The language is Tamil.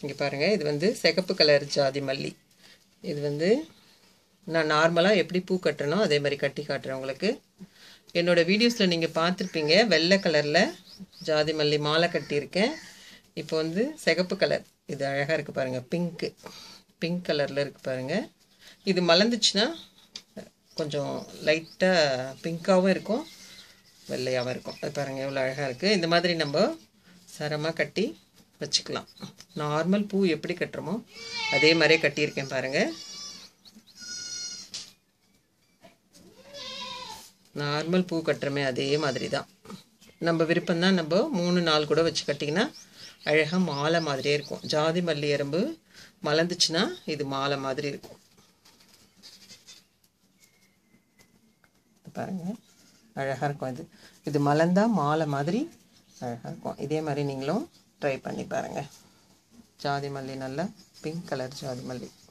இங்கே பாருங்கள் இது வந்து சிகப்பு கலர் ஜாதி மல்லி இது வந்து நான் நார்மலாக எப்படி பூ கட்டுறனோ அதே மாதிரி கட்டி காட்டுறேன் உங்களுக்கு என்னோடய வீடியோஸில் நீங்கள் பார்த்துருப்பீங்க வெள்ளை கலரில் ஜாதி மல்லி மாலை கட்டியிருக்கேன் இப்போ வந்து சிகப்பு கலர் இது அழகாக இருக்குது பாருங்கள் பிங்க்கு பிங்க் கலரில் இருக்குது பாருங்கள் இது மலர்ந்துச்சுன்னா கொஞ்சம் லைட்டாக பிங்க்காகவும் இருக்கும் வெள்ளையாகவும் இருக்கும் அது பாருங்கள் எவ்வளோ அழகாக இருக்குது இந்த மாதிரி நம்ம சரமாக கட்டி வச்சுக்கலாம் நார்மல் பூ எப்படி கட்டுறோமோ அதே மாதிரியே கட்டியிருக்கேன் பாருங்கள் நார்மல் பூ கட்டுறமே அதே மாதிரி தான் நம்ம விருப்பம்தான் நம்ம மூணு நாள் கூட வச்சு கட்டிங்கன்னா அழகாக மாலை மாதிரியே இருக்கும் ஜாதி மல்லி எறும்பு மலர்ந்துச்சுன்னா இது மாலை மாதிரி இருக்கும் பாருங்கள் அழகாக இருக்கும் இது இது மலர்ந்தா மாலை மாதிரி அழகாக இருக்கும் இதே மாதிரி நீங்களும் ட்ரை பண்ணி பாருங்கள் ஜாதி மல்லி நல்லா பிங்க் கலர் ஜாதி மல்லி